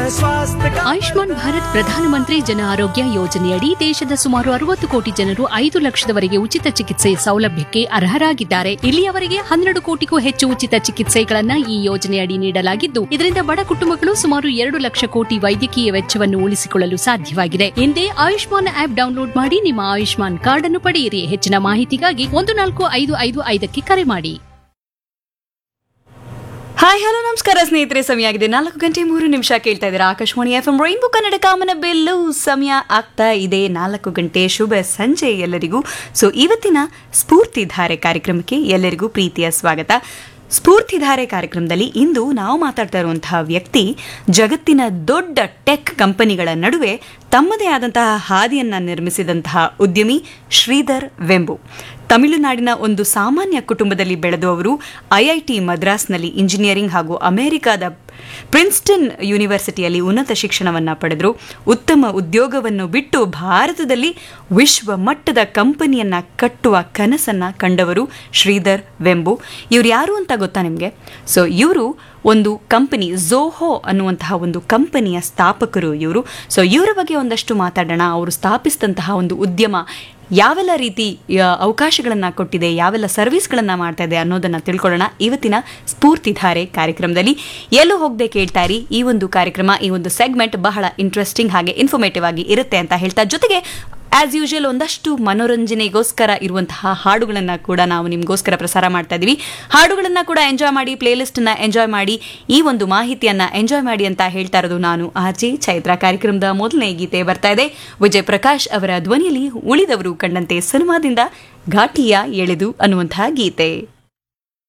स्वास्थ्य का ಆಯುಷ್ಮಾನ್ ಭಾರತ್ ಪ್ರಧಾನಮಂತ್ರಿ ಜನ ಆರೋಗ್ಯ ಯೋಜನೆಯಡಿ ದೇಶದ ಸುಮಾರು ಅರವತ್ತು ಕೋಟಿ ಜನರು ಐದು ಲಕ್ಷದವರೆಗೆ ಉಚಿತ ಚಿಕಿತ್ಸೆ ಸೌಲಭ್ಯಕ್ಕೆ ಅರ್ಹರಾಗಿದ್ದಾರೆ ಇಲ್ಲಿಯವರೆಗೆ ಹನ್ನೆರಡು ಕೋಟಿಗೂ ಹೆಚ್ಚು ಉಚಿತ ಚಿಕಿತ್ಸೆಗಳನ್ನ ಈ ಯೋಜನೆಯಡಿ ನೀಡಲಾಗಿದ್ದು ಇದರಿಂದ ಬಡ ಕುಟುಂಬಗಳು ಸುಮಾರು ಎರಡು ಲಕ್ಷ ಕೋಟಿ ವೈದ್ಯಕೀಯ ವೆಚ್ಚವನ್ನು ಉಳಿಸಿಕೊಳ್ಳಲು ಸಾಧ್ಯವಾಗಿದೆ ಹಿಂದೆ ಆಯುಷ್ಮಾನ್ ಆಪ್ ಡೌನ್ಲೋಡ್ ಮಾಡಿ ನಿಮ್ಮ ಆಯುಷ್ಮಾನ್ ಕಾರ್ಡ್ ಅನ್ನು ಪಡೆಯಿರಿ ಹೆಚ್ಚಿನ ಮಾಹಿತಿಗಾಗಿ ಒಂದು ನಾಲ್ಕು ಐದು ಐದು ಐದಕ್ಕೆ ಕರೆ ಮಾಡಿ ಹಾಯ್ ಹಲೋ ನಮಸ್ಕಾರ ಸ್ನೇಹಿತರೆ ಸಮಯ ಆಗಿದೆ ನಾಲ್ಕು ಗಂಟೆ ಮೂರು ನಿಮಿಷ ಕೇಳ್ತಾ ಇದ್ದೀರಾ Akashvani F M rainbow Kannada ಕಾಮನ ಬೆಲ್ಲು ಸಮಯ ಆಗ್ತಾ ಇದೆ ನಾಲ್ಕು ಗಂಟೆ ಶುಭ ಸಂಜೆ ಎಲ್ಲರಿಗೂ ಸೊ ಇವತ್ತಿನ ಸ್ಫೂರ್ತಿಧಾರೆ ಕಾರ್ಯಕ್ರಮಕ್ಕೆ ಎಲ್ಲರಿಗೂ ಪ್ರೀತಿಯ ಸ್ವಾಗತ ಸ್ಫೂರ್ತಿಧಾರೆ ಕಾರ್ಯಕ್ರಮದಲ್ಲಿ ಇಂದು ನಾವು ಮಾತಾಡ್ತಾ ಇರುವಂತಹ ವ್ಯಕ್ತಿ ಜಗತ್ತಿನ ದೊಡ್ಡ ಟೆಕ್ ಕಂಪನಿಗಳ ನಡುವೆ ತಮ್ಮದೇ ಆದಂತಹ ಹಾದಿಯನ್ನ ನಿರ್ಮಿಸಿದಂತಹ ಉದ್ಯಮಿ ಶ್ರೀಧರ್ ವೆಂಬು ತಮಿಳುನಾಡಿನ ಒಂದು ಸಾಮಾನ್ಯ ಕುಟುಂಬದಲ್ಲಿ ಬೆಳೆದು ಅವರು ಐಐಟಿ ಮದ್ರಾಸ್ನಲ್ಲಿ ಇಂಜಿನಿಯರಿಂಗ್ ಹಾಗೂ ಅಮೆರಿಕಾದ ಪ್ರಿನ್ಸ್ಟನ್ ಯೂನಿವರ್ಸಿಟಿಯಲ್ಲಿ ಉನ್ನತ ಶಿಕ್ಷಣವನ್ನ ಪಡೆದರು ಉತ್ತಮ ಉದ್ಯೋಗವನ್ನು ಬಿಟ್ಟು ಭಾರತದಲ್ಲಿ ವಿಶ್ವ ಮಟ್ಟದ ಕಂಪನಿಯನ್ನ ಕಟ್ಟುವ ಕನಸನ್ನ ಕಂಡವರು ಶ್ರೀಧರ್ ವೆಂಬು ಇವ್ರು ಯಾರು ಅಂತ ಗೊತ್ತಾ ನಿಮಗೆ ಸೊ ಇವರು ಒಂದು ಕಂಪನಿ ಝೋಹೋ ಅನ್ನುವಂತಹ ಒಂದು ಕಂಪನಿಯ ಸ್ಥಾಪಕರು ಇವರು ಸೊ ಇವರ ಬಗ್ಗೆ ಒಂದಷ್ಟು ಮಾತಾಡೋಣ ಅವರು ಸ್ಥಾಪಿಸಿದಂತಹ ಒಂದು ಉದ್ಯಮ ಯಾವೆಲ್ಲ ರೀತಿ ಅವಕಾಶಗಳನ್ನು ಕೊಟ್ಟಿದೆ ಯಾವೆಲ್ಲ ಸರ್ವಿಸ್ಗಳನ್ನು ಮಾಡ್ತಾ ಇದೆ ಅನ್ನೋದನ್ನ ತಿಳ್ಕೊಳ್ಳೋಣ ಇವತ್ತಿನ ಸ್ಫೂರ್ತಿಧಾರೆ ಕಾರ್ಯಕ್ರಮದಲ್ಲಿ ಎಲ್ಲೂ ಹೋಗದೆ ಕೇಳ್ತಾ ಇರಿ ಈ ಒಂದು ಕಾರ್ಯಕ್ರಮ ಈ ಒಂದು ಸೆಗ್ಮೆಂಟ್ ಬಹಳ ಇಂಟ್ರೆಸ್ಟಿಂಗ್ ಹಾಗೆ ಇನ್ಫಾರ್ಮೇಟಿವ್ ಆಗಿ ಇರುತ್ತೆ ಅಂತ ಹೇಳ್ತಾ ಜೊತೆಗೆ ಆಸ್ ಯೂಶುವಲ್ ಒಂದಷ್ಟು ಮನೋರಂಜನೆಗೋಸ್ಕರ ಇರುವಂತಹ ಹಾಡುಗಳನ್ನು ಕೂಡ ನಾವು ನಿಮಗೋಸ್ಕರ ಪ್ರಸಾರ ಮಾಡ್ತಾ ಇದೀವಿ ಹಾಡುಗಳನ್ನು ಕೂಡ ಎಂಜಾಯ್ ಮಾಡಿ ಪ್ಲೇಲಿಸ್ಟನ್ನ ಎಂಜಾಯ್ ಮಾಡಿ ಈ ಒಂದು ಮಾಹಿತಿಯನ್ನ ಎಂಜಾಯ್ ಮಾಡಿ ಅಂತ ಹೇಳ್ತಾ ಇರೋದು ನಾನು ಆರ್ಜೆ ಚೈತ್ರ ಕಾರ್ಯಕ್ರಮದ ಮೊದಲನೇ ಗೀತೆ ಬರ್ತಾ ಇದೆ ವಿಜಯ್ ಪ್ರಕಾಶ್ ಅವರ ಧ್ವನಿಯಲ್ಲಿ ಉಳಿದವರು ಕಂಡಂತೆ ಸಿನಿಮಾದಿಂದ ಘಾಟಿಯ ಎಳೆದು ಅನ್ನುವಂತಹ ಗೀತೆ